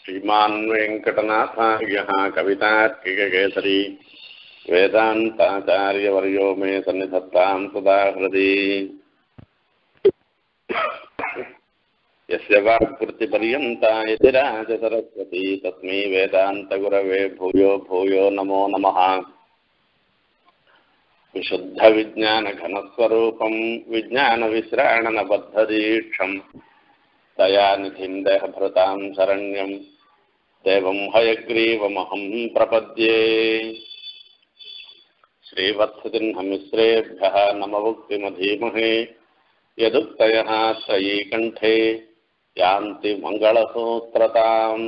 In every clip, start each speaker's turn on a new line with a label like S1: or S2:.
S1: श्रीमान् वेङ्कटनाथार्यः कवितार्किककेसरी वेदान्ताचार्यवर्यो मे सन्निधत्तां सदा हृदि यस्य वाक्कृतिपर्यन्ता यतिराजसरस्वती तस्मै वेदान्तगुरवे भूयो भूयो नमो नमः विशुद्धविज्ञानघनस्वरूपं विज्ञानविश्राणनबद्धदीक्षम् दयानिधिं देहभृतां शरण्यं देवं हयग्रीवमहं प्रपद्ये श्रीवत्सचिह्नमिश्रेभ्यः नमभुक्तिमधीमहे यदुक्तयः त्रयीकण्ठे யாந்தி மங்களசூத்திரதாம்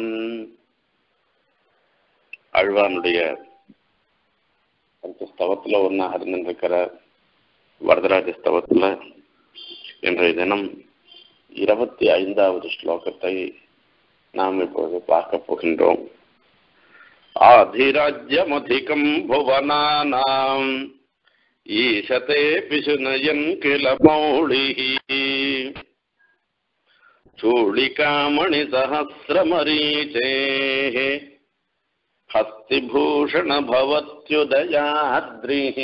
S1: அழ்வானுடைய அந்த ஸ்தவத்தில் ஒன்றாக இருந்துருக்கிற வரதராஜ ஸ்தவத்தில் இன்றைய தினம் இருபத்தி ஐந்தாவது ஸ்லோகத்தை நாம் இப்பொழுது பார்க்க போகின்றோம் ஆதிராஜ்யமதிகம் புவனானாம் ஈஷதே பிசுனயன் கில மௌளிஹி चूलिकामणिसहस्रमरीचेः हस्तिभूषणभवत्युदयाद्रिः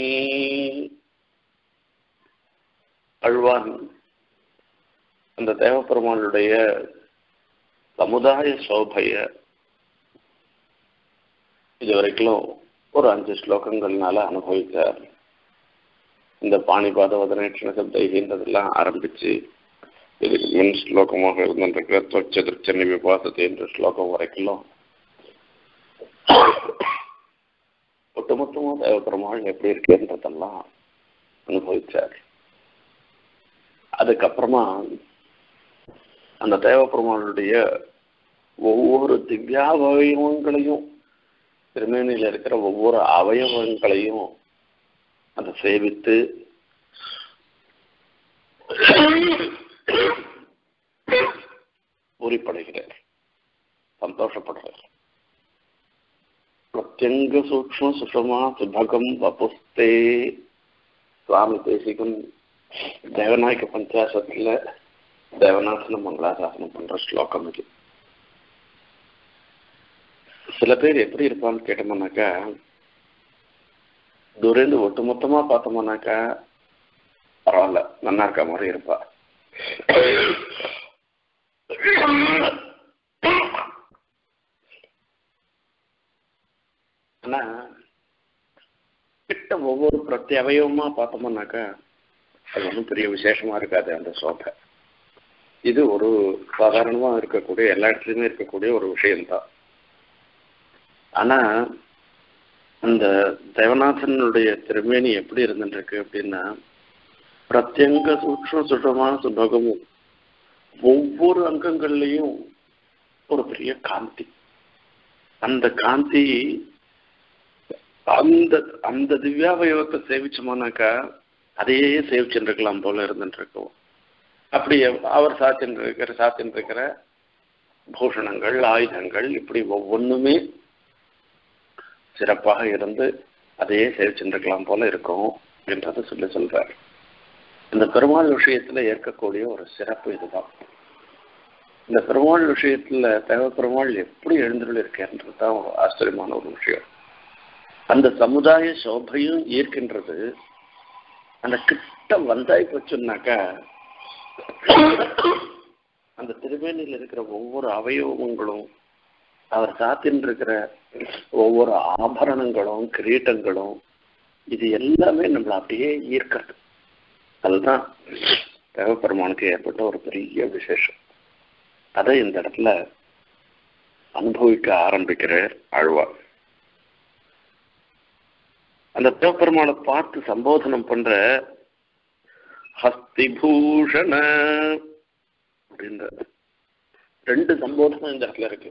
S1: அழ்வான் அந்த தேவப்பெருமானுடைய சமுதாய சோபைய இதுவரைக்கும் ஒரு அஞ்சு ஸ்லோகங்கள்னால அனுபவித்தார் இந்த பாணிபாத வதனேட்சண சப்தைகின்றதெல்லாம் ஆரம்பிச்சு இதுக்கு முன் ஸ்லோகமாக இருந்திருக்கிற தொச்ச திருச்சனி விபாசத்தை என்ற ஸ்லோகம் வரைக்கும் ஒட்டுமொத்தமாக தேவபெருமாள் எப்படி இருக்குன்றதெல்லாம் அனுபவிச்சார் அதுக்கப்புறமா அந்த தேவபெருமானுடைய ஒவ்வொரு திவ்யாவயவங்களையும் திருமேனியில் இருக்கிற ஒவ்வொரு அவயவங்களையும் அதை சேவித்து பூரிப்படைகிறார் சந்தோஷப்படுறார் பிரத்யங்க சூக்ம சுஷமா சுபகம் வபுஸ்தே சுவாமி தேசிகன் தேவநாயக பஞ்சாசத்துல தேவநாசனம் மங்களாசாசனம் பண்ற ஸ்லோகம் இது சில பேர் எப்படி இருப்பான்னு கேட்டோம்னாக்கா தூரந்து ஒட்டுமொத்தமா பார்த்தோம்னாக்கா பரவாயில்ல நல்லா இருக்க மாதிரி இருப்பா ஆனா கிட்ட ஒவ்வொரு பிரத்ய அவயவமா பார்த்தோம்னாக்கா அது ஒன்றும் பெரிய விசேஷமா இருக்காது அந்த சோபை இது ஒரு சாதாரணமா இருக்கக்கூடிய எல்லா இடத்துலையுமே இருக்கக்கூடிய ஒரு விஷயம்தான் ஆனா அந்த தேவநாதனுடைய திருமேனி எப்படி இருந்துருக்கு அப்படின்னா பிரத்யங்க சூக்ம சுஷமான சுபகமும் ஒவ்வொரு அங்கங்கள்லையும் ஒரு பெரிய காந்தி அந்த காந்தி அந்த அந்த திவ்யாவயவத்தை சேவிச்சோம்னாக்கா அதையே சேவிச்சுருக்கலாம் போல இருந்துருக்கோம் அப்படி அவர் சாத்தின்றிருக்கிற சாத்தின்றிருக்கிற பூஷணங்கள் ஆயுதங்கள் இப்படி ஒவ்வொன்றுமே சிறப்பாக இருந்து அதையே சேவிச்சுருக்கலாம் போல இருக்கும் என்றதை சொல்லி சொல்றார் இந்த பெருமாள் விஷயத்துல ஏற்கக்கூடிய ஒரு சிறப்பு இதுதான் இந்த பெருமாள் விஷயத்துல தேவ பெருமாள் எப்படி எழுந்துள்ள இருக்கேன்றது தான் ஒரு ஆச்சரியமான ஒரு விஷயம் அந்த சமுதாய சோபையும் ஈர்க்கின்றது அந்த கிட்ட வந்தாய் போச்சுன்னாக்கா அந்த திருமேனியில் இருக்கிற ஒவ்வொரு அவயவங்களும் அவர் சாத்தின்னு இருக்கிற ஒவ்வொரு ஆபரணங்களும் கிரீட்டங்களும் இது எல்லாமே நம்மளை அப்படியே ஈர்க்கிறது அதுதான் தேவப்பெருமானுக்கு ஏற்பட்ட ஒரு பெரிய விசேஷம் அதை இந்த இடத்துல அனுபவிக்க ஆரம்பிக்கிற ஆழ்வார் அந்த தேவப்பெருமானை பார்த்து சம்போதனம் பண்ற ஹஸ்திபூஷண அப்படின்ற ரெண்டு சம்போதனம் இந்த இடத்துல இருக்கு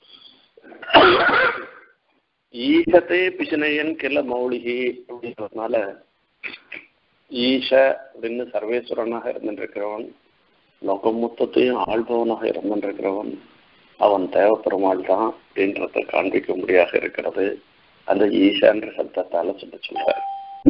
S1: ஈசத்தே பிசனையன் கிள மௌலிகி அப்படின்றதுனால ஈஷ அப்படின்னு சர்வேஸ்வரனாக இருந்துருக்கிறவன் லோகம் மொத்தத்தையும் ஆள்பவனாக இருந்துருக்கிறவன் அவன் தேவப்பெருமாள் தான் அப்படின்றத காண்பிக்க முடியாக இருக்கிறது அந்த ஈஷான்ற சப்தத்தால சொல்ல சொல்றார்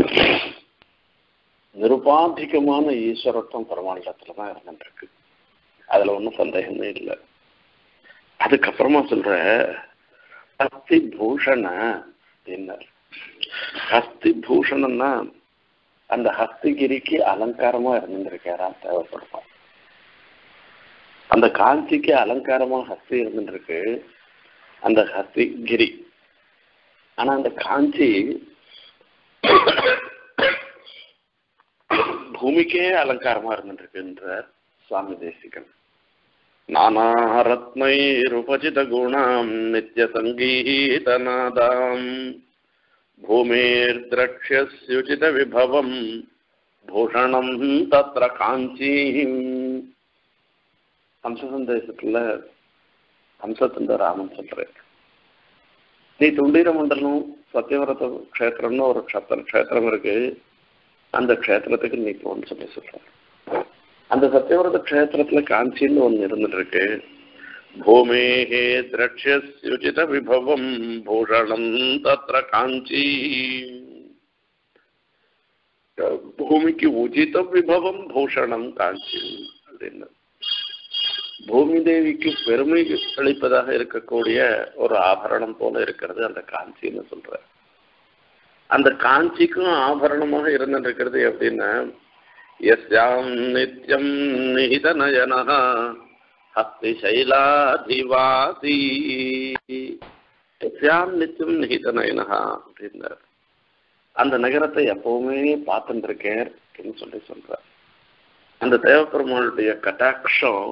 S1: நிருபாதிகமான ஈஸ்வரத்துவம் பெருமாண்டத்துல தான் இருந்துருக்கு அதுல ஒன்றும் சந்தேகமே இல்லை அதுக்கப்புறமா சொல்ற ஹஸ்தி பூஷண அப்படின்னார் ஹஸ்தி பூஷணம்னா அந்த ஹஸ்திகிரிக்கு அலங்காரமா இருந்துருக்காரா தேவைப்படுவான் அந்த காஞ்சிக்கு அலங்காரமா ஹஸ்தி இருந்துருக்கு அந்த ஹஸ்திகிரி ஆனா அந்த காஞ்சி பூமிக்கே அலங்காரமா இருந்துருக்குன்ற சுவாமி தேசிகன் நானாரத்னைருபஜித குணாம் நித்திய சங்கீதநாதாம் பூமிர்திரக்ஷுச்சித விபவம் பூஷணம் தத்ர காஞ்சி ஹம்சசந்தேசத்துல ஹம்சத்துண்ட ராமன் சொல்றேன் நீ துண்டீர மண்டலம் சத்தியவரத க்ஷேத்திரம்னு ஒரு க்ஷத்திரம் க்ஷேத்திரம் இருக்கு அந்த க்ஷேத்திரத்துக்கு நீ போன்னு சொல்லி சொல்றேன் அந்த சத்தியவரத க்ஷேத்திரத்துல காஞ்சின்னு ஒன்று இருந்துட்டு இருக்கு பூமேகே திரட்சியுச்சித விபவம் பூஷணம் தத்ர காஞ்சி பூமிக்கு உச்சித விபவம் பூஷணம் காஞ்சி அப்படின்னு பூமி தேவிக்கு பெருமை அளிப்பதாக இருக்கக்கூடிய ஒரு ஆபரணம் போல இருக்கிறது அந்த காஞ்சின்னு சொல்ற அந்த காஞ்சிக்கும் ஆபரணமாக இருந்துருக்கிறது எப்படின்னா எஸ்யாம் நித்யம் நிஹித நயனா ஹஸ்தி சைலாதிவாசி எஸ்யாம் நித்தியம் நிஹித நயனா அப்படின்னார் அந்த நகரத்தை எப்பவுமே பார்த்துட்டு இருக்கேன் அப்படின்னு சொல்லி சொல்றார் அந்த தேவப்பெருமாளுடைய கட்டாட்சம்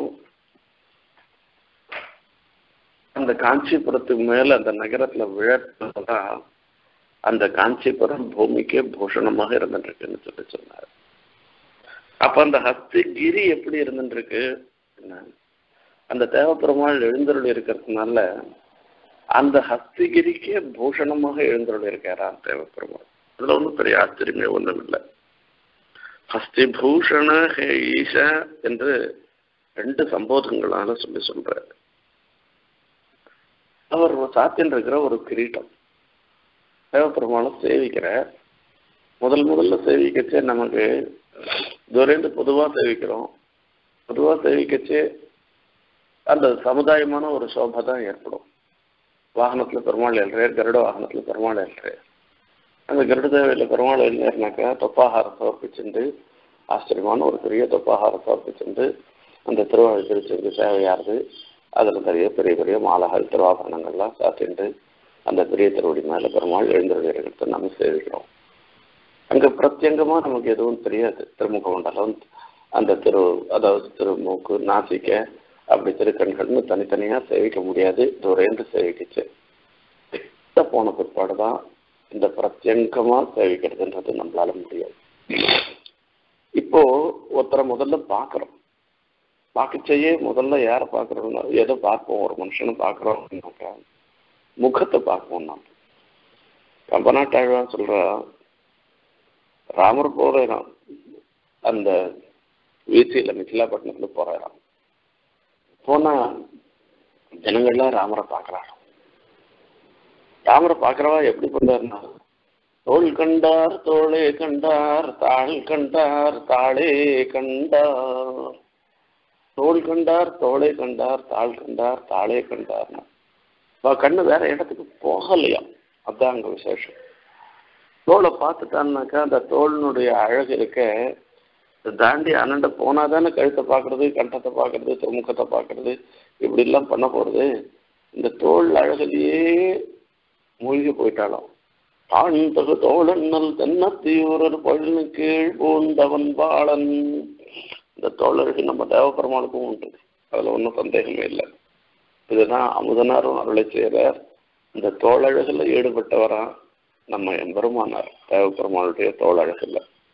S1: அந்த காஞ்சிபுரத்துக்கு மேல அந்த நகரத்துல விழப்பதான் அந்த காஞ்சிபுரம் பூமிக்கே பூஷணமாக இருந்துருக்குன்னு சொல்லி சொன்னார் அப்ப அந்த ஹஸ்திகிரி எப்படி இருந்துருக்கு அந்த தேவப்பெருமாள் எழுந்தருள் இருக்கிறதுனால அந்த ஹஸ்திகிரிக்கே பூஷணமாக எழுந்தருள் இருக்காராம் தேவப்பெருமாள் அதுல ஒன்றும் பெரிய ஆச்சரியமே ஒன்றும் இல்லை ஹஸ்திபூஷண ஹே ஈஷ என்று ரெண்டு சம்போதங்களால சொல்லி சொல்றாரு அவர் சாத்தின் இருக்கிற ஒரு கிரீட்டம் தேவப்பெருமானம் சேவிக்கிற முதல் முதல்ல சேவிக்கச்சே நமக்கு துரைந்து பொதுவாக சேவிக்கிறோம் பொதுவாக சேவிக்கச்சே அந்த சமுதாயமான ஒரு சோபை தான் ஏற்படும் வாகனத்தில் பெருமாள் எழுறார் கருட வாகனத்தில் பெருமாள் எழுறார் அந்த கருட தேவையில் பெருமாள் எழுந்தாருனாக்கா தொப்பாகாரம் சமர்ப்பிச்சுண்டு ஆச்சரியமான ஒரு பெரிய தொப்பாகாரம் சமர்ப்பிச்சுண்டு அந்த திருவாழ் திருச்செங்கு சேவையாருது அதில் பெரிய பெரிய பெரிய மாலைகள் திருவாபரணங்கள்லாம் சாத்திண்டு அந்த பெரிய திருவடி மேலே பெருமாள் எழுந்திருக்கிறத நம்ம சேவிக்கிறோம் அங்கே பிரத்யங்கமாக நமக்கு எதுவும் தெரியாது திருமுக மண்டலம் அந்த திரு அதாவது திருமூக்கு நாசிக்க அப்படி திருக்கண்கள்னு தனித்தனியாக சேவிக்க முடியாது துரைந்து சேவிக்கிச்சு போன பிற்பாடு தான் இந்த பிரத்யங்கமாக சேவிக்கிறதுன்றது நம்மளால முடியாது இப்போ ஒருத்தரை முதல்ல பார்க்குறோம் பார்க்கச்சேயே முதல்ல யாரை பார்க்குறோம்னா எதை பார்ப்போம் ஒரு மனுஷனை பார்க்குறோம் அப்படின்னாக்கா முகத்தை பார்ப்போம் நாம் கம்பநாட்டாழ்வா சொல்ற ராமர் போறாராம் அந்த வீழ்ச்சியில் மிथिलाப்பட்டினத்துல போறாராம் போனா ஜனங்கள்லாம் ராமரை பார்க்கறாங்க ராமரை பார்க்கறவா எப்படி பண்றாருன்னா தோள் கண்டார் தோளே கண்டார் தாள் கண்டார் தாளே கண்டார் தோள் கண்டார் தோளை கண்டார் தாள் கண்டார் தாளே கண்டார்னா அவ கண்ணு வேற இடத்துக்கு போகலையா அதுதான் அங்க விசேஷம் தோலை பார்த்துட்டான்னாக்கா அந்த தோளினுடைய அழகு இருக்க தாண்டி அனண்ட போனா தானே கழுத்தை பார்க்கறது கண்டத்தை பார்க்கறது திருமுகத்தை பார்க்கறது இப்படி எல்லாம் பண்ண போறது இந்த தோல் அழகுலயே மூழ்கி போயிட்டாலும் ஆண்தகு தோழன்னல் தென்னத்தியூரர் பழனு கீழ் பூண்டவன் பாலன் இந்த தோழருக்கு நம்ம தேவபெருமானுக்கும் உண்டு அதுல ஒன்றும் சந்தேகமே இல்லை இதுதான் அமுதனாரும் அருளை செய்கிறார் இந்த தோழழகுல ஈடுபட்டவரா நம்ம எம்பெருமானார் தேவபெருமானுடைய தோழழகுல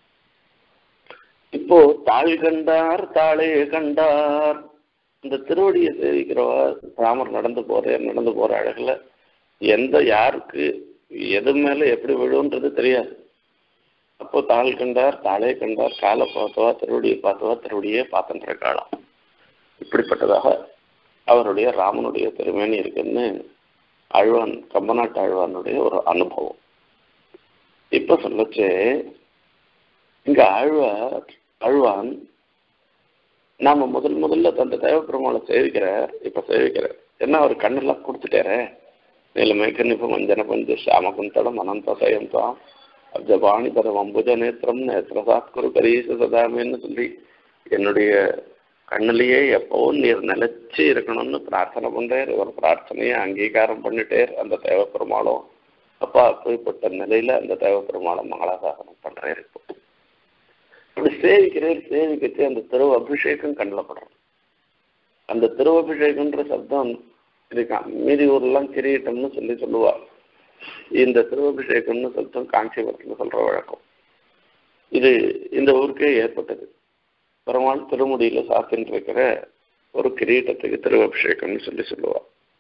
S1: இப்போ தாள் கண்டார் தாளே கண்டார் இந்த திருவடியை சேவிக்கிறவா ராமர் நடந்து போற நடந்து போற அழகுல எந்த யாருக்கு எது மேல எப்படி விழுன்றது தெரியாது அப்போ தாள் கண்டார் தாளே கண்டார் காலை பார்த்தவா திருவடியை பார்த்தவா திருவடியே பார்த்துன்ற காலம் இப்படிப்பட்டதாக அவருடைய ராமனுடைய திருமேனி இருக்குன்னு அழ்வான் கம்பநாட்டு அழ்வானுடைய ஒரு அனுபவம் இப்ப சொல்லச்சு இங்க ஆழ்வார் அழ்வான் நாம முதல் முதல்ல தந்த தேவப்பெருமாளை சேவிக்கிறார் இப்ப சேவிக்கிறார் என்ன அவர் கண்ணெல்லாம் கொடுத்துட்டாரு நீலமேகநிபம் அஞ்சன பஞ்ச சாமகுந்தளம் அனந்தசயம் தான் அப்ஜபாணி பரம் அம்புஜ நேத்திரம் நேத்திரசாத்குரு கரீச சதாமின்னு சொல்லி என்னுடைய கண்ணிலேயே எப்பவும் நீர் நிலைச்சு இருக்கணும்னு பிரார்த்தனை பண்றார் ஒரு பிரார்த்தனையை அங்கீகாரம் பண்ணிட்டேர் அந்த தேவ பெருமாளும் அப்பா அப்படிப்பட்ட நிலையில அந்த தேவ பெருமாளும் மங்களாசாசனம் பண்றாரு இப்போ இப்படி சேவிக்கிறேன் சேவிக்கிட்டு அந்த திரு அபிஷேகம் கண்ணில் படுறோம் அந்த திருவபிஷேகம்ன்ற சப்தம் இருக்கா மீதி ஊர்லாம் கிரீட்டம்னு சொல்லி சொல்லுவா இந்த திருவபிஷேகம்னு சப்தம் காஞ்சிபுரத்தில் சொல்ற வழக்கம் இது இந்த ஊருக்கே ஏற்பட்டது பெருமாள் திருமுடியில சாத்தின்னு இருக்கிற ஒரு கிரீட்டத்துக்கு திருவபிஷேகம்னு சொல்லி சொல்லுவா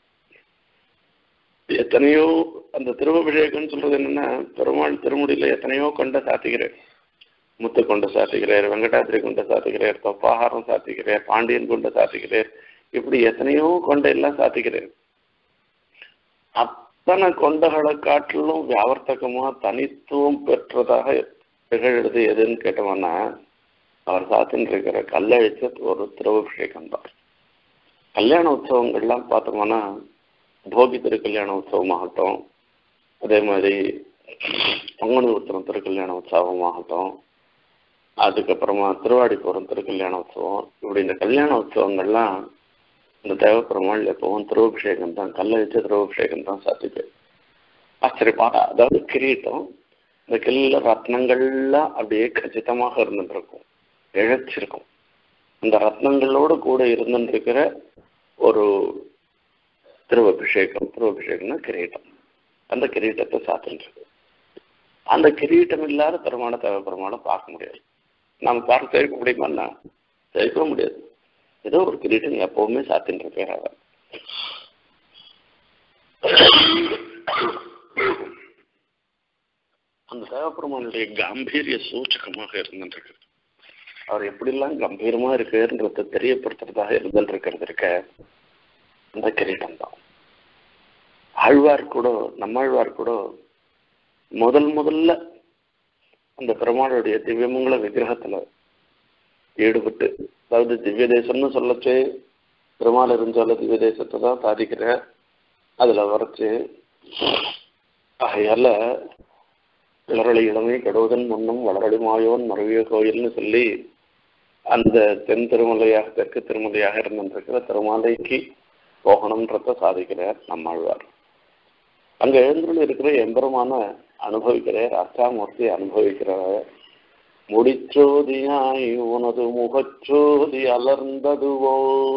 S1: எத்தனையோ அந்த திருவபிஷேகம்னு சொல்றது என்னன்னா பெருமாள் திருமுடியில எத்தனையோ கொண்ட சாத்திக்கிறேன் முத்து கொண்டு சாத்திக்கிறார் வெங்கடாத்திரி கொண்டு சாத்திக்கிறார் தொப்பாகாரம் சாத்திக்கிறார் பாண்டியன் கொண்டு சாத்திக்கிறார் இப்படி எத்தனையோ கொண்டை எல்லாம் சாத்திக்கிறார் அத்தனை கொண்டைகளை காட்டிலும் வியாவர்த்தகமா தனித்துவம் பெற்றதாக திகழ்றது எதுன்னு கேட்டோம்னா அவர் சாத்தின்னு இருக்கிற கல்லழிச்ச ஒரு திருவபிஷேகம் தான் கல்யாண உற்சவங்கள்லாம் பார்த்தோம்னா போகி திருக்கல்யாண உற்சவமாகட்டும் அதே மாதிரி பங்குனி உத்திரம் திருக்கல்யாண உற்சவமாகட்டும் அதுக்கப்புறமா திருவாடிப்புறம் திருக்கல்யாண உற்சவம் இப்படி இந்த கல்யாண உற்சவங்கள்லாம் இந்த தேவப்பெருமாள் எப்பவும் திருவபிஷேகம் தான் கல்ல வச்ச திருவபிஷேகம் தான் சாத்திட்டு ஆச்சரியமான அதாவது கிரீட்டம் இந்த கில்ல ரத்னங்கள்லாம் அப்படியே கச்சிதமாக இருந்துட்டு இருக்கும் இழைச்சிருக்கும் அந்த ரத்னங்களோடு கூட இருந்துட்டு இருக்கிற ஒரு திருவபிஷேகம் திருவபிஷேகம்னா கிரீட்டம் அந்த கிரீட்டத்தை சாத்திட்டு இருக்கு அந்த கிரீட்டம் இல்லாத பெருமான தேவை பெருமானை பார்க்க முடியாது நம்ம பார்த்து சேர்க்க முடியுமான்னா சேர்க்க முடியாது ஏதோ ஒரு கிரீட்டம் எப்பவுமே சாத்தின்னு இருக்கார் அவர் அந்த தேவப்பெருமானுடைய காம்பீரிய சூச்சகமாக இருந்துருக்கு அவர் எப்படிலாம் கம்பீரமா இருக்குன்றத தெரியப்படுத்துறதாக இருந்துட்டு இருக்கிறது இருக்க அந்த கிரீட்டம் தான் ஆழ்வார் கூட நம்மாழ்வார் கூட முதல் முதல்ல அந்த பெருமாளுடைய திவ்யமங்கல விக்கிரகத்துல ஈடுபட்டு அதாவது திவ்ய தேசம்னு சொல்லச்சு பெருமாள் இருந்தால திவ்ய தேசத்தை தான் சாதிக்கிற அதுல வரைச்சு ஆகையால வளரளி இளமை கடுவதன் முன்னும் வளரளி மாயோன் மருவிய கோயில்னு சொல்லி அந்த தென் திருமலையாக தெற்கு திருமலையாக இருந்திருக்கிற திருமலைக்கு போகணுன்றத சாதிக்கிறார் நம்மாழ்வார் அங்க எழுந்துள்ள இருக்கிற எம்பெருமான அனுபவிக்கிறார் அர்த்தாமூர்த்தி அனுபவிக்கிறார் முடிச்சோதியாய் உனது முகச்சோதி அலர்ந்ததுவோ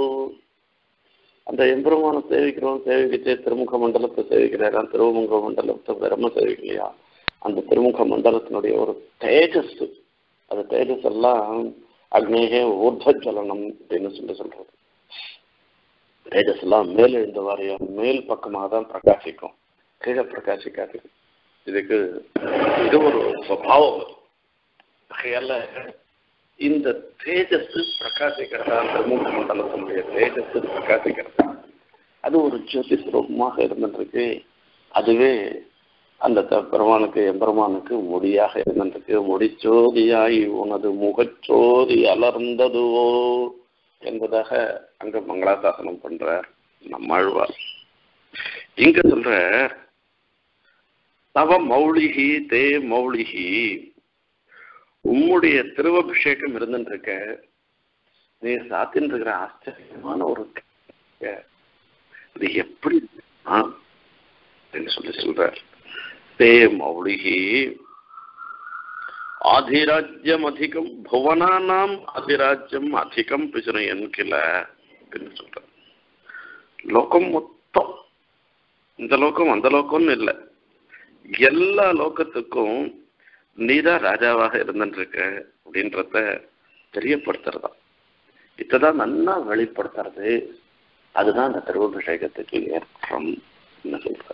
S1: அந்த எம்பெருமான சேவிக்கிறோம் சேவிக்கிச்சே திருமுக மண்டலத்தை சேவிக்கிறாரா திருமுக மண்டலத்தை பிரம்ம சேவிக்கலையா அந்த திருமுக மண்டலத்தினுடைய ஒரு தேஜஸ் அந்த தேஜஸ் எல்லாம் அக்னேகே ஊர்தஜலனம் அப்படின்னு சொல்லி சொல்றது தேஜஸ் எல்லாம் மேல் எழுந்த வாரியம் மேல் பக்கமாக தான் பிரகாசிக்கும் கீழே பிரகாசிக்காது இதுக்கு இது ஒரு சுவாவம் ஆகையால இந்த தேஜஸ் பிரகாசிக்கிறதா திருமுக மண்டலத்தினுடைய தேஜஸ் பிரகாசிக்கிறதா அது ஒரு ஜோதி சுரூபமாக இருந்துருக்கு அதுவே அந்த பெருமானுக்கு எம்பெருமானுக்கு முடியாக இருந்துருக்கு முடிச்சோதியாய் உனது முகச்சோதி அலர்ந்ததுவோ என்பதாக அங்க மங்களாசாசனம் பண்றார் நம்மாழ்வார் இங்க சொல்ற தவ மௌலிகி தே மௌலிகி உம்முடைய திருவபிஷேகம் இருந்துருக்க நீ சாத்தின்னு இருக்கிற ஆச்சரியமான ஒரு இது எப்படி அப்படின்னு சொல்லி சொல்றார் தே மௌலிகி ஆதிராஜ்யம் அதிகம் புவனானாம் ஆதிராஜ்யம் அதிகம் பிசுனையன் கிள அப்படின்னு சொல்ற லோகம் மொத்தம் இந்த லோகம் அந்த லோகம்னு இல்லை எல்லா லோகத்துக்கும் நீதான் ராஜாவாக இருந்துருக்க அப்படின்றத தெரியப்படுத்துறதா இதான் நல்லா வெளிப்படுத்துறது அதுதான் அந்த திருவபிஷேகத்துக்கு ஏற்றம் சொல்ற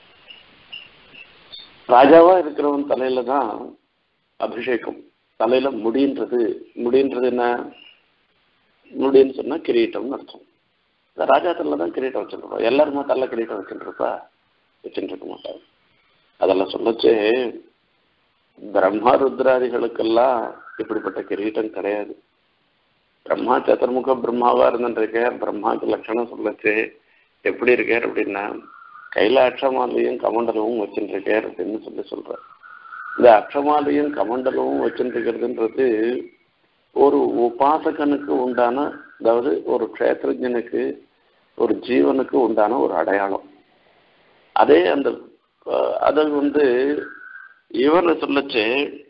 S1: ராஜாவா இருக்கிறவன் தலையில தான் அபிஷேகம் தலையில முடின்றது முடின்றது என்ன முடின்னு சொன்னா கிரீட்டம்னு அர்த்தம் இந்த ராஜா தலையில தான் கிரீட்டம் வச்சுருப்போம் எல்லாருமே தள்ள கிரீட்டம் வச்சுருப்பா வச்சுட்டு இருக்க மாட்டாங்க அதெல்லாம் சொல்லச்சு பிரம்மா ருத்ராதிகளுக்கெல்லாம் இப்படிப்பட்ட கிரீட்டம் கிடையாது பிரம்மா சதுர்முக பிரம்மாவா இருந்துருக்க பிரம்மாக்கு லட்சணம் சொல்லச்சு எப்படி இருக்கார் அப்படின்னா கையில அக்ஷமாலையும் கமண்டலமும் வச்சுட்டு இருக்கார் அப்படின்னு சொல்லி சொல்ற இந்த அக்ஷமாலையும் கமண்டலமும் வச்சுட்டு இருக்கிறதுன்றது ஒரு உபாசகனுக்கு உண்டான அதாவது ஒரு க்ஷேத்திரஜனுக்கு ஒரு ஜீவனுக்கு உண்டான ஒரு அடையாளம் அதே அந்த அஹ், அதை வந்து இவனை சொல்லச்சு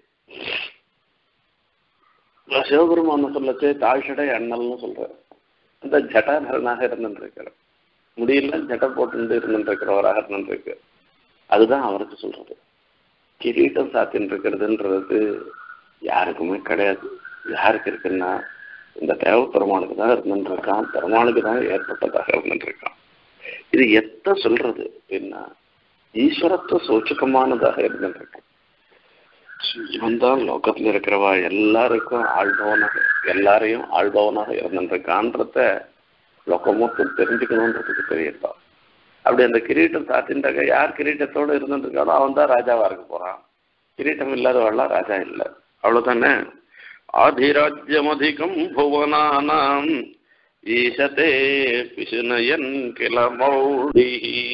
S1: சிவபெருமான சொல்லச்சு தாழ்ஷடை அண்ணல்னு சொல்ற அந்த ஜட்டாதரனாக இருந்துருக்கிற முடியல ஜட்டை போட்டு இருந்துருக்கிறவராக இருந்துருக்கு அதுதான் அவருக்கு சொல்றது கிரீட்டம் சாத்தின்னு இருக்கிறதுன்றது யாருக்குமே கிடையாது யாருக்கு இருக்குன்னா இந்த தேவ பெருமானுக்கு தான் இருந்துருக்கான் பெருமானுக்கு தான் ஏற்பட்டதாக இருந்துருக்கான் இது எத்த சொல்றது அப்படின்னா ஈஸ்வரத்துவ சூச்சகமானதாக இருந்துருக்கு இவன் தான் லோகத்துல இருக்கிறவா எல்லாருக்கும் ஆள்பவனாக எல்லாரையும் ஆள்பவனாக இருந்துருக்கான்றத லோகம் மொத்தம் தெரிஞ்சுக்கணுன்றதுக்கு தெரியப்பா அப்படி அந்த கிரீட்டம் சாத்தின்றாக்க யார் கிரீட்டத்தோட இருந்துருக்கானோ அவன் தான் ராஜாவா இருக்க போறான் கிரீட்டம் இல்லாதவெல்லாம் ராஜா இல்லை அவ்வளவுதானே ஆதிராஜ்யமதிகம் புவனானாம் ஈசதே பிசுனயன் கில மௌடி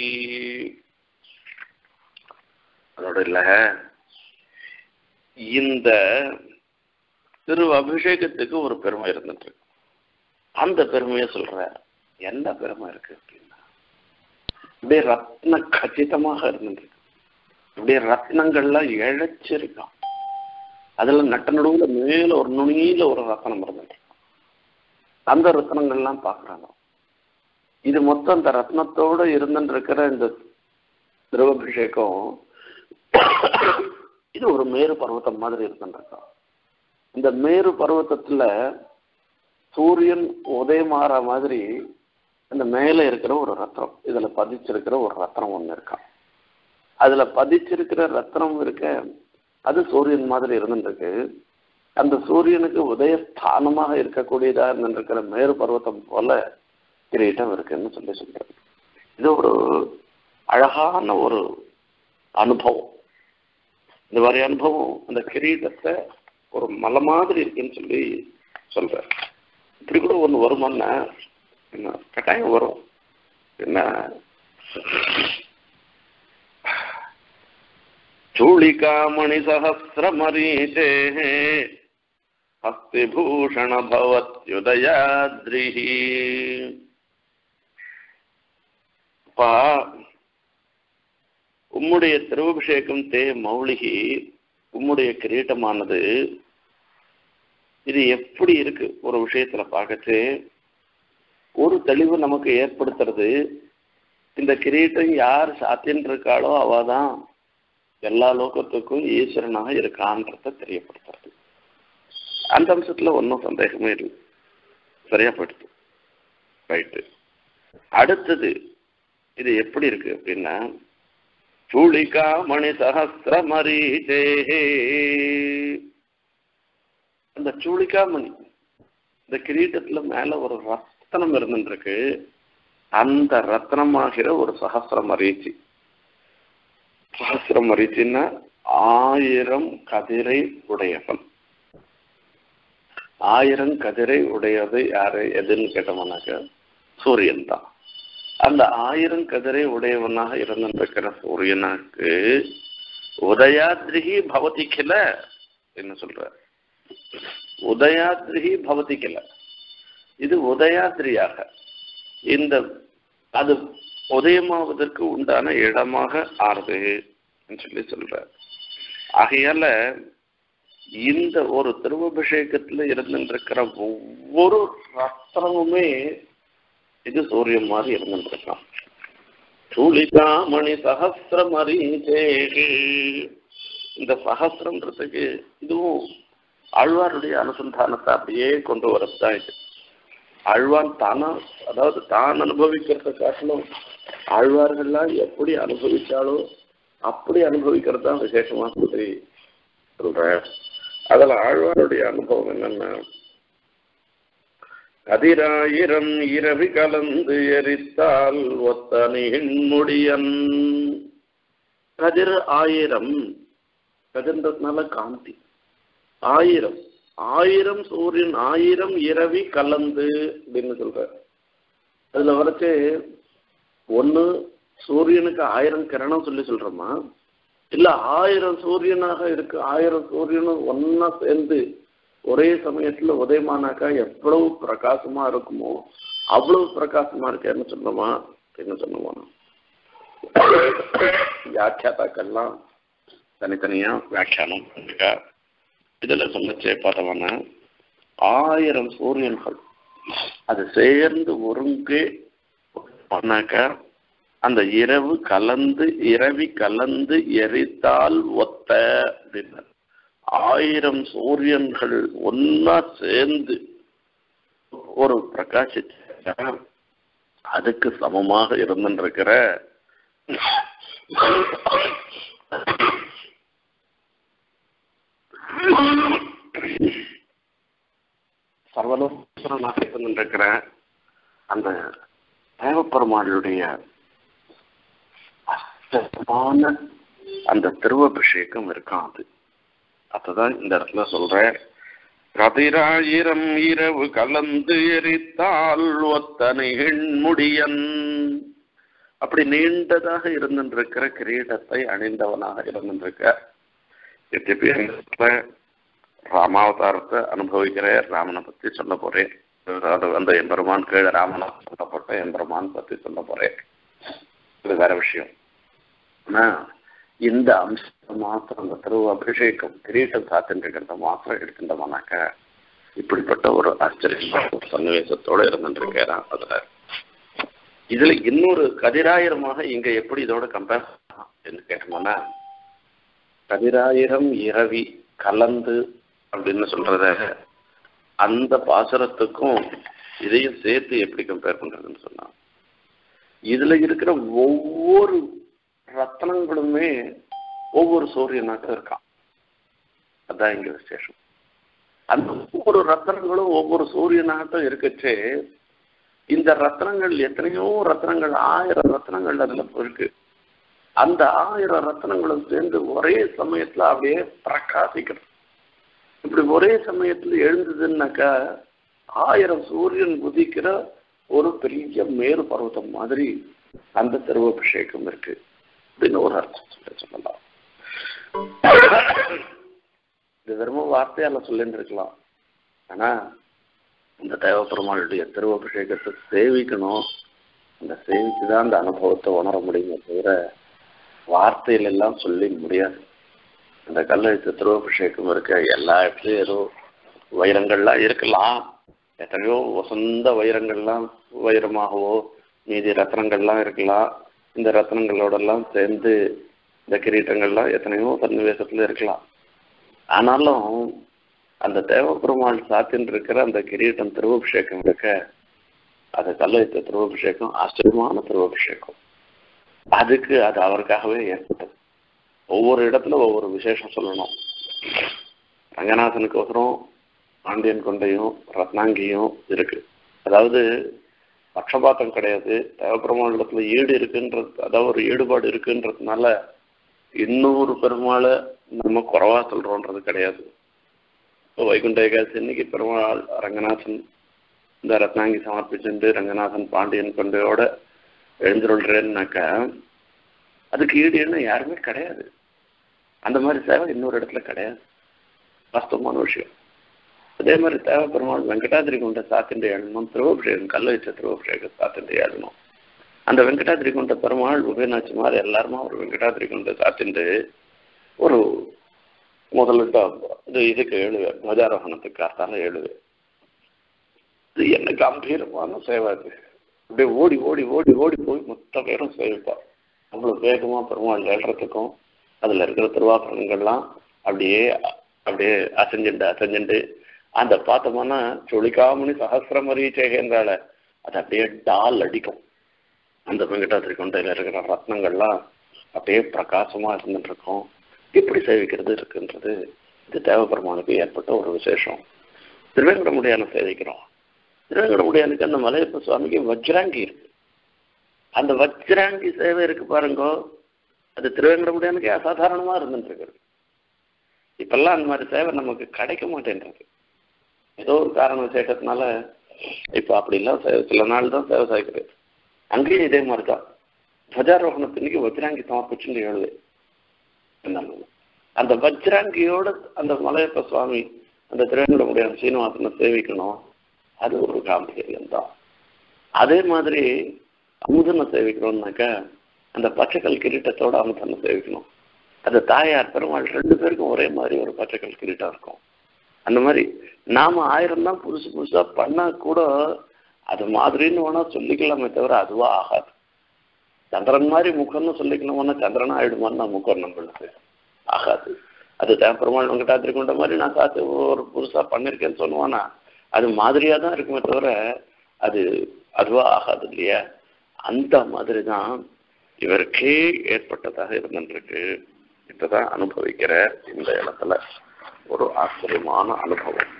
S1: அதோட இல்ல இந்த திரு அபிஷேகத்துக்கு ஒரு பெருமை இருந்துட்டு இருக்கு அந்த பெருமையை சொல்ற என்ன பெருமை இருக்கு அப்படின்னா அப்படியே ரத்ன கச்சிதமாக இருந்துட்டு இருக்கு அப்படியே ரத்னங்கள்லாம் இழைச்சிருக்கான் அதுல நட்ட நடுவுல மேல ஒரு நுனியில ஒரு ரத்னம் இருந்துட்டு இருக்கு. அந்த ரத்னங்கள்லாம் பார்க்கறாங்க இது மொத்தம் அந்த ரத்னத்தோட இருந்துட்டு இருக்கிற இந்த திரவபிஷேகம் இது ஒரு மேரு பர்வதம் மாதிரி இருந்துருக்கோம் இந்த மேரு பர்வதத்துல சூரியன் உதயமாற மாதிரி அந்த மேலே இருக்கிற ஒரு ரத்னம் இதுல பதிச்சிருக்கிற ஒரு ரத்னம் ஒண்ணு இருக்கான் அதுல பதிச்சிருக்கிற ரத்னம் இருக்க அது சூரியன் மாதிரி இருந்துருக்கு அந்த சூரியனுக்கு உதயஸ்தானமாக இருக்கக்கூடியதா இருந்திருக்கிற மேரு பர்வதம் போல கிரீட்டம் இருக்குன்னு சொல்லி சொல்றாரு இது ஒரு அழகான ஒரு அனுபவம் இந்த மாதிரி அனுபவம் அந்த கிரீடத்தை ஒரு மலை மாதிரி இருக்குன்னு சொல்லி சொல்றார் இப்படி கூட ஒன்று வருமான்னா என்ன கட்டாயம் வரும் என்ன चूलिकामणि सहस्रमरीचे हस्तिभूषण भवत्युदयाद्रिः அப்பா உம்முடைய திருவபிஷேகம் தே மௌலிகி உம்முடைய கிரீட்டமானது இது எப்படி இருக்கு ஒரு விஷயத்துல பார்க்கச்சு ஒரு தெளிவு நமக்கு ஏற்படுத்துறது இந்த கிரீட்டம் யார் சாத்தின்னு இருக்காளோ அவ தான் எல்லா லோகத்துக்கும் ஈஸ்வரனாக இருக்கான்றத தெரியப்படுத்துறது அந்த அம்சத்துல ஒன்றும் சந்தேகமே இல்லை சரியா போயிடுது ரைட்டு அடுத்தது இது எப்படி இருக்கு அப்படின்னா சூளிகா மணி சகசிர மரீச்சே அந்த சூளிகா மணி இந்த கிரீட்டத்துல மேல ஒரு ரத்தனம் இருந்துருக்கு அந்த ரத்னமாகிற ஒரு சகசிர மரீச்சி சகசிரம் மரீச்சின்னா ஆயிரம் கதிரை உடையவன் ஆயிரம் கதிரை உடையது யாரு எதுன்னு கேட்டோம்னாக்க சூரியன் தான் அந்த ஆயிரம் கதிரை உடையவனாக இருந்திருக்கிற சூரியனுக்கு உதயாத்ரிகி பவதி கில என்ன சொல்ற உதயாத்ரிகி பவதி கில இது உதயாத்ரியாக இந்த அது உதயமாவதற்கு உண்டான இடமாக ஆறுது சொல்லி சொல்ற ஆகையால இந்த ஒரு திருவபிஷேகத்துல இருந்துருக்கிற ஒவ்வொரு ரத்னமுமே இது சூரியன் மாதிரி இருந்துருக்கான் சூளிகாமணி சகசிரம் அறிஞ்சேகு இந்த சகசிரம்ன்றதுக்கு இதுவும் ஆழ்வாருடைய அனுசந்தானத்தை அப்படியே கொண்டு வரதுதான் இது ஆழ்வான் தானா அதாவது தான் அனுபவிக்கிறத காட்டிலும் ஆழ்வார்கள்லாம் எப்படி அனுபவிச்சாலோ அப்படி அனுபவிக்கிறது தான் விசேஷமா சொல்லி சொல்றேன் அதுல ஆழ்வாருடைய அனுபவம் என்னன்னா கதிராயிரம் இரவி கலந்து எரித்தால் ஒத்த முடியன் கதிர் ஆயிரம் கதிர்ன்றதுனால காந்தி ஆயிரம் ஆயிரம் சூரியன் ஆயிரம் இரவி கலந்து அப்படின்னு சொல்ற அதுல வரைச்சு ஒண்ணு சூரியனுக்கு ஆயிரம் கிரணம் சொல்லி சொல்றோமா இல்ல ஆயிரம் சூரியனாக இருக்கு ஆயிரம் சூரியனும் ஒன்னா சேர்ந்து ஒரே சமயத்துல உதயமானாக்கா எவ்வளவு பிரகாசமா இருக்குமோ அவ்வளவு பிரகாசமா இருக்கேன்னு சொன்னோமா என்ன சொன்னோமா வியாக்கியாத்தாக்கள்லாம் தனித்தனியா வியாக்கியானம் இருக்கா இதுல சொல்லச்சே பார்த்தோம்னா ஆயிரம் சூரியன்கள் அது சேர்ந்து ஒருங்கே பண்ணாக்கா அந்த இரவு கலந்து இரவி கலந்து எரித்தால் ஒத்த அப்படின்னார் ஆயிரம் சூரியன்கள் ஒன்னா சேர்ந்து ஒரு பிரகாசிச்ச அதுக்கு சமமாக இருந்திருக்கிற சர்வலோகனாக இருந்திருக்கிற அந்த தேவப்பெருமாளுடைய அற்புதமான அந்த திருவபிஷேகம் இருக்கான் அது அதுதான் இந்த இடத்துல சொல்றேன் கதிராயிரம் இரவு கலந்து எரித்தால் ஒத்தனை முடியன் அப்படி நீண்டதாக இருந்திருக்கிற கிரீடத்தை அணிந்தவனாக இருந்திருக்க எத்தனை ராமாவதாரத்தை அனுபவிக்கிற ராமனை பத்தி சொல்ல போறேன் அது அந்த எம்பெருமான் கீழே ராமனாக சொல்லப்பட்ட எம்பெருமான் பத்தி சொல்ல போறேன் இது வேற விஷயம் ஆனா இந்த அம்சத்தை மாத்திரம் அந்த திரு அபிஷேகம் கிரீட்டம் சாத்தின்றிருக்கிறத மாத்திரம் எடுத்துட்டோம்னாக்க இப்படிப்பட்ட ஒரு ஆச்சரியமான ஒரு சன்னிவேசத்தோட இருந்துருக்கிறான் அதுல இதுல இன்னொரு கதிராயிரமாக இங்க எப்படி இதோட கம்பேர் என்று கேட்டோம்னா கதிராயிரம் இரவி கலந்து அப்படின்னு சொல்றத அந்த பாசுரத்துக்கும் இதையும் சேர்த்து எப்படி கம்பேர் பண்றதுன்னு சொன்னா இதுல இருக்கிற ஒவ்வொரு ரத்னங்களுமே ஒவ்வொரு சூரியனாட்டம் இருக்கான் அதான் இங்க விசேஷம் அந்த ஒவ்வொரு ரத்னங்களும் ஒவ்வொரு சூரியனாட்டம் இருக்கச்சே இந்த ரத்னங்கள் எத்தனையோ ரத்னங்கள் ஆயிரம் ரத்னங்கள் அதுல இருக்கு அந்த ஆயிரம் ரத்னங்களும் சேர்ந்து ஒரே சமயத்துல அப்படியே பிரகாசிக்கிறது இப்படி ஒரே சமயத்துல எழுந்ததுன்னாக்கா ஆயிரம் சூரியன் உதிக்கிற ஒரு பெரிய மேரு பர்வதம் மாதிரி அந்த திருவபிஷேகம் இருக்கு அப்படின்னு ஒரு அர்த்தம் சொல்ல சொல்லலாம் இது வெறும் வார்த்தையால சொல்லிட்டு இருக்கலாம் ஆனா இந்த தேவப்பெருமாளுடைய திருவபிஷேகத்தை சேவிக்கணும் அந்த சேவிச்சுதான் அந்த அனுபவத்தை உணர முடியுமே தவிர வார்த்தையில எல்லாம் சொல்லி முடியாது அந்த கல்லெழுத்து திருவபிஷேகம் இருக்க எல்லா இடத்துலயும் ஏதோ வைரங்கள்லாம் இருக்கலாம் எத்தனையோ வசந்த வைரங்கள்லாம் வைரமாகவோ மீதி ரத்னங்கள்லாம் இருக்கலாம் இந்த ரத்னங்களோடெல்லாம் சேர்ந்து இந்த கிரீட்டங்கள்லாம் எத்தனையோ சன்னிவேசத்துல இருக்கலாம் ஆனாலும் அந்த தேவபெருமாள் சாத்தின்னு இருக்கிற அந்த கிரீட்டம் திருவபிஷேகம் இருக்க அது கல்லெழுத்த திருவபிஷேகம் ஆச்சரியமான திருவபிஷேகம் அதுக்கு அது அவருக்காகவே ஏற்பட்டது ஒவ்வொரு இடத்துல ஒவ்வொரு விசேஷம் சொல்லணும் ரங்கநாதனுக்கோசரம் பாண்டியன் கொண்டையும் ரத்னாங்கியும் இருக்கு அதாவது பட்சபாத்தம் கிடையாது தேவப்பெருமாளத்துல ஈடு இருக்குன்றது அதாவது ஒரு ஈடுபாடு இருக்குன்றதுனால இன்னொரு பெருமாளை நம்ம குறவா சொல்றோன்றது கிடையாது இப்போ வைகுண்ட ஏகாதசி இன்னைக்கு பெருமாள் ரங்கநாதன் இந்த ரத்னாங்கி சமர்ப்பிச்சுட்டு ரங்கநாதன் பாண்டியன் கொண்டையோட எழுந்துருள்றேன்னாக்கா அதுக்கு ஈடு என்ன யாருமே கிடையாது அந்த மாதிரி சேவை இன்னொரு இடத்துல கிடையாது வாஸ்தவமான விஷயம் அதே மாதிரி தேவ பெருமாள் வெங்கடாதிரி கொண்ட சாத்திண்டு எழுதணும் திருவபிஷேகம் கல்ல வச்ச திருவபிஷேகம் சாத்திண்டு எழுதணும் அந்த வெங்கடாதிரி கொண்ட பெருமாள் உபயநாச்சி மாதிரி எல்லாருமா ஒரு வெங்கடாதிரி கொண்ட சாத்திண்டு ஒரு முதல்ல இது இதுக்கு எழுவேன் துவஜாரோகணத்துக்கு அர்த்தால எழுவேன் இது என்ன கம்பீரமான சேவை அது அப்படியே ஓடி ஓடி ஓடி ஓடி போய் மொத்த பேரும் சேவிப்பார் அவ்வளவு வேகமா பெருமாள் ஏழ்றதுக்கும் அதுல இருக்கிற திருவாபரணங்கள்லாம் அப்படியே அப்படியே அசைஞ்சுண்டு அசைஞ்சுண்டு அந்த பார்த்தோம்னா சுழிகாமணி சகசிரமரீச்சேகேந்தால அது அப்படியே டால் அடிக்கும் அந்த வெங்கடாத்திரி கொண்டையில இருக்கிற ரத்னங்கள்லாம் அப்படியே பிரகாசமா இருந்துட்டு இருக்கும் இப்படி சேவிக்கிறது இருக்குன்றது இது தேவபெருமானுக்கு ஏற்பட்ட ஒரு விசேஷம் திருவேங்கடமுடியான சேவிக்கிறோம் திருவேங்கடமுடியானுக்கு அந்த மலையப்ப சுவாமிக்கு வஜ்ராங்கி இருக்கு அந்த வஜ்ராங்கி சேவை இருக்கு பாருங்க அது திருவேங்கடமுடியானுக்கே அசாதாரணமா இருந்துட்டு இருக்குது இப்பெல்லாம் அந்த மாதிரி சேவை நமக்கு கிடைக்க மாட்டேன்றது ஏதோ ஒரு காரண விசேஷத்தினால இப்போ அப்படிலாம் சில நாள் தான் சேவை சாய்க்கிறது அங்கேயும் இதே மாதிரி தான் துவஜாரோகணத்தினிக்கு வஜ்ராங்கி சமர்ப்பிச்சுட்டு எழுது அந்த வஜ்ராங்கியோட அந்த மலையப்ப சுவாமி அந்த திருவேங்கடமுடைய சீனிவாசனை சேவிக்கணும் அது ஒரு காம்பீரியம் தான் அதே மாதிரி அமுதனை சேவிக்கணும்னாக்கா அந்த பச்சைக்கல் கிரீட்டத்தோட அமுதனை சேவிக்கணும் அந்த தாயார் பெருமாள் ரெண்டு பேருக்கும் ஒரே மாதிரி ஒரு பச்சைக்கல் கிரீட்டம் இருக்கும் அந்த மாதிரி நாம ஆயிரம் தான் புதுசு புதுசா பண்ணா கூட அது மாதிரின்னு வேணா சொல்லிக்கலாமே தவிர அதுவா ஆகாது சந்திரன் மாதிரி முகம்னு சொல்லிக்கணும்னா சந்திரனா ஆயிடுமான்னு நான் முகம் நம்மளுக்கு ஆகாது அது தான் பெருமாள் வெங்கடாத்திரி கொண்ட மாதிரி நான் காத்து ஒரு புதுசா பண்ணிருக்கேன்னு சொல்லுவானா அது மாதிரியா தான் இருக்குமே தவிர அது அதுவா ஆகாது இல்லையா அந்த மாதிரி தான் இவருக்கே ஏற்பட்டதாக இருந்துருக்கு இப்பதான் அனுபவிக்கிற இந்த இடத்துல ஒரு ஆச்சரியமான அனுபவம்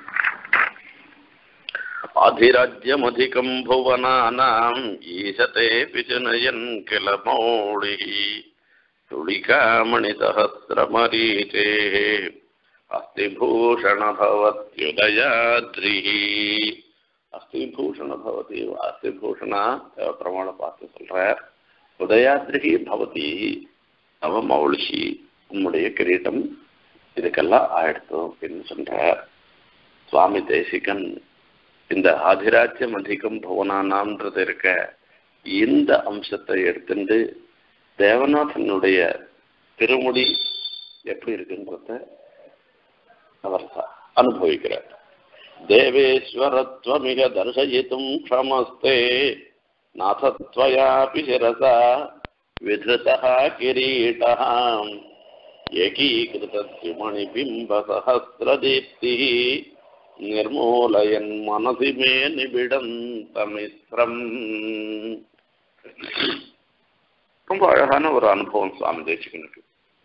S1: ஆதிராஜ்யமதிகம் புவனானாம் ஈசதே பிஜனயன் கில மௌளி துளிகாமணிசஹசிரமரீச்சே அஸ்திபூஷண பவத்யுதயாத்ரிः அஸ்திபூஷண பவதி அஸ்திபூஷணா பிரமாண பார்த்து சொல்றார் உதயாத்ரிகி பவதி நவமௌலிகி உம்முடைய கிரீட்டம் இதுக்கெல்லாம் ஆயிடுத்து அப்படின்னு சொல்றார் சுவாமி தேசிகன் இந்த ஆதிராஜ்யம் அதிகம் புவனானாம்ன்றது இருக்க இந்த அம்சத்தை எடுத்துட்டு தேவநாதனுடைய திருமுடி எப்படி இருக்குன்றத அவர் அனுபவிக்கிறார் தேவேஸ்வரத்வமிக தர்சயித்தும் க்ஷமஸ்தே நாதத்வயாபி சிரசா विधृतः किरीटः एकीकृतद्युमणिबिम्बसहस्रदीप्तिः निर्मूलयन् मनसि मे निबिडन्तमिस्रम् ரொம்ப அழகான ஒரு அனுபவம் சுவாமி தேசிகனுக்கு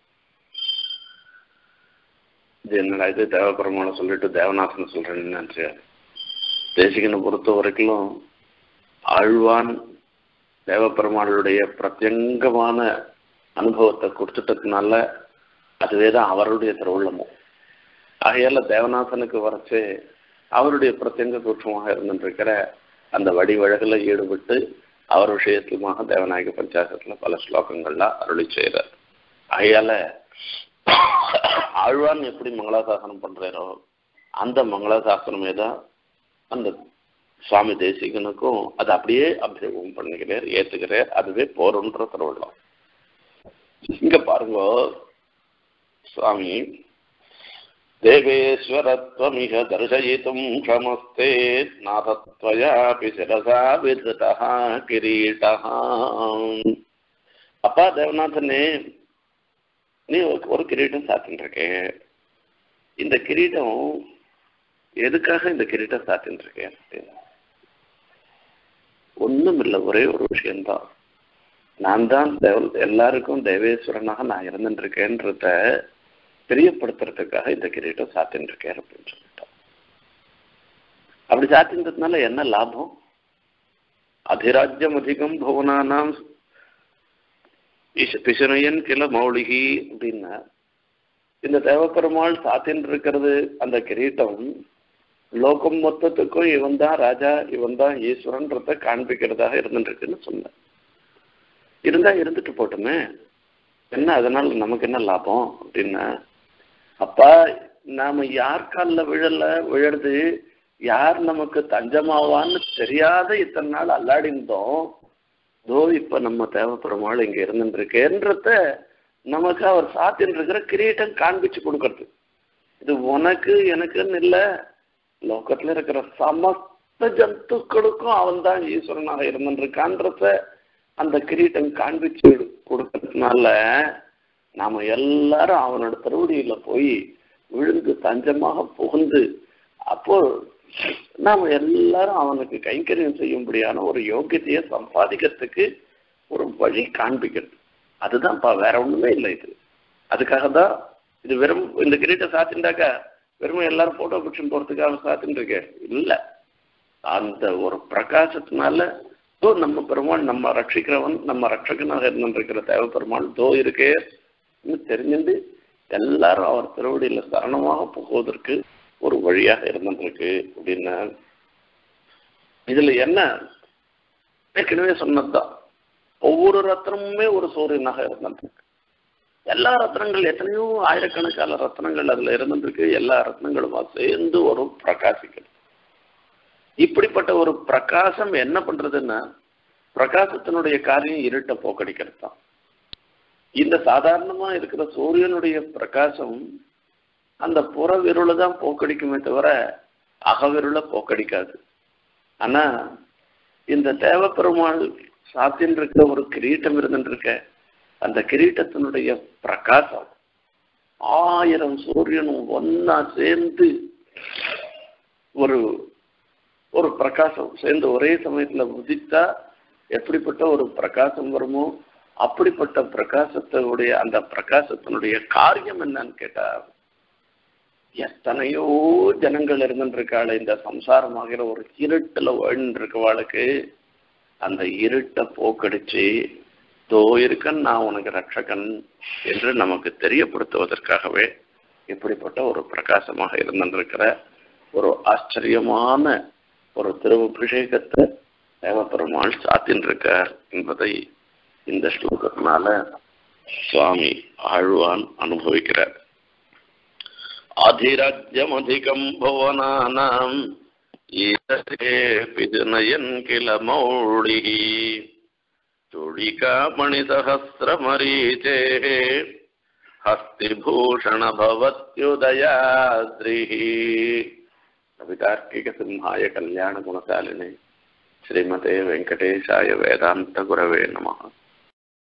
S1: இது என்னடா இது தேவபெருமான சொல்லிட்டு தேவநாசன் சொல்றேன்னு நினைச்சேன் தேசிகனை பொறுத்த வரைக்கும் ஆழ்வான் தேவப்பெருமாளுடைய பிரத்யங்கமான அனுபவத்தை கொடுத்துட்டதுனால அதுவே தான் அவருடைய திருவுள்ளமும் ஆகையால தேவநாதனுக்கு வரைச்சு அவருடைய பிரத்யங்க கூற்றமாக இருந்துருக்கிற அந்த வடிவழகில் ஈடுபட்டு அவர் விஷயத்துமாக தேவநாயக பஞ்சாசத்துல பல ஸ்லோகங்கள்லாம் அருளி செய்கிறார் ஆகையால ஆழ்வான் எப்படி மங்களாசாசனம் பண்றாரோ அந்த மங்களாசாசனமே தான் அந்த சுவாமி தேசிகனுக்கும் அது அப்படியே அபிஷேகம் பண்ணுகிறார் ஏத்துக்கிறார் அதுவே போறோன்ற திருவிழம் இங்க பாருங்க சுவாமி தேவேஸ்வரத்வமிக தர்சயித்தும் க்ஷமஸ்தே நாதத்வயாபி சிரசா விதிருதா கிரீட்டா அப்பா தேவநாதனே நீ ஒரு கிரீட்டம் சாத்தின்னு இருக்கே இந்த கிரீடம் எதுக்காக இந்த கிரீட்டம் சாத்தின்னு இருக்கேன் ஒன்றும் இல்லை ஒரே ஒரு விஷயம்தான் நான் தான் தேவ எல்லாருக்கும் தேவேஸ்வரனாக நான் இருந்துருக்கேன்றத தெரியப்படுத்துறதுக்காக இந்த கிரீட்டம் சாத்தின்னு இருக்கேன் அப்படின்னு சொல்லிட்டான் அப்படி சாத்தின்றதுனால என்ன லாபம் அதிராஜ்யம் அதிகம் புவனானாம் பிசுனையன் கிள மௌலிகி அப்படின்னா இந்த தேவப்பெருமாள் சாத்தின்னு இருக்கிறது அந்த கிரீட்டம் லோகம் மொத்தத்துக்கும் இவன் தான் ராஜா இவன் தான் ஈஸ்வரன்றத காண்பிக்கிறதாக இருந்துருக்குன்னு சொன்னேன் இருந்தா இருந்துட்டு போட்டுமே என்ன அதனால நமக்கு என்ன லாபம் அப்படின்னா அப்பா நாம யார் காலில் விழல விழறது யார் நமக்கு தஞ்சமாவான்னு தெரியாத இத்தனை நாள் அல்லாடிந்தோம் தோ இப்ப நம்ம தேவைப்படுமாள் இங்க இருந்துருக்கேன்றத நமக்கு அவர் சாத்தின்னு இருக்கிற கிரீட்டம் காண்பிச்சு கொடுக்கறது இது உனக்கு எனக்குன்னு இல்லை லோகத்துல இருக்கிற சமஸ்த ஜந்துக்களுக்கும் அவன் தான் ஈஸ்வரனாக இருந்துருக்கான்றத அந்த கிரீட்டம் காண்பிச்சு கொடுக்கறதுனால நாம எல்லாரும் அவனோட திருவடியில போய் விழுந்து தஞ்சமாக புகுந்து அப்போ நாம எல்லாரும் அவனுக்கு கைங்கரியம் செய்யும்படியான ஒரு யோக்கியத்தையை சம்பாதிக்கிறதுக்கு ஒரு வழி காண்பிக்கிறது அதுதான்ப்பா வேற ஒண்ணுமே இல்லை இது அதுக்காக தான் இது வெறும் இந்த கிரீட்டை சாத்திண்டாக்கா வெறும் எல்லாரும் போட்டோ பிடிச்சு போறதுக்காக சாத்தின்னு இருக்கேன் இல்லை அந்த ஒரு பிரகாசத்தினால தோ நம்ம பெருமாள் நம்ம ரட்சிக்கிறவன் நம்ம ரட்சகனாக இருந்திருக்கிற தேவ பெருமாள் தோ இருக்கே தெரிஞ்சுட்டு எல்லாரும் அவர் திருவடியில சரணமாக போவதற்கு ஒரு வழியாக இருந்திருக்கு அப்படின்னா இதுல என்ன ஏற்கனவே சொன்னதுதான் ஒவ்வொரு ரத்னமுமே ஒரு சூரியனாக இருந்திருக்கு எல்லா ரத்னங்கள் எத்தனையோ ஆயிரக்கணக்கான ரத்னங்கள் அதுல இருந்திருக்கு எல்லா ரத்னங்களுமா சேர்ந்து ஒரு பிரகாசிக்கிறது இப்படிப்பட்ட ஒரு பிரகாசம் என்ன பண்றதுன்னா பிரகாசத்தினுடைய காரியம் இருட்டை போக்கடிக்கிறது தான் இந்த சாதாரணமா இருக்கிற சூரியனுடைய பிரகாசம் அந்த புறவிருளை தான் போக்கடிக்குமே தவிர அகவிருளை போக்கடிக்காது ஆனா இந்த தேவப்பெருமாள் சாத்தின் இருக்கிற ஒரு கிரீட்டம் இருந்துருக்க அந்த கிரீட்டத்தினுடைய பிரகாசம் ஆயிரம் சூரியனும் ஒன்னா சேர்ந்து ஒரு ஒரு பிரகாசம் சேர்ந்து ஒரே சமயத்துல உதித்தா எப்படிப்பட்ட ஒரு பிரகாசம் வருமோ அப்படிப்பட்ட பிரகாசத்தினுடைய அந்த பிரகாசத்தினுடைய காரியம் என்னன்னு கேட்டா எத்தனையோ ஜனங்கள் இருந்துருக்காள் இந்த சம்சாரமாகிற ஒரு இருட்டுல வாழ்ந்துருக்கவாளுக்கு அந்த இருட்டை போக்கடிச்சு தோ இருக்கன் நான் உனக்கு ரட்சகன் என்று நமக்கு தெரியப்படுத்துவதற்காகவே இப்படிப்பட்ட ஒரு பிரகாசமாக இருந்திருக்கிற ஒரு ஆச்சரியமான ஒரு திருவபிஷேகத்தை தேவப்பெருமாள் சாத்தின்றிருக்கார் என்பதை இந்த ஸ்லோகத்தினால சுவாமி ஆழ்வான் அனுபவிக்கிறார் அதிராஜ்யமதிகம் புவனானாம் ஈரேபி நயன் கில மௌளிः चूडिकामणिसहस्रमरीचेः हस्तिभूषणभवत्युदयाद्रिः कवितार्किकसिंहाय कल्याणगुणशालिने श्रीमते वेङ्कटेशाय वेदान्तगुरवे नमः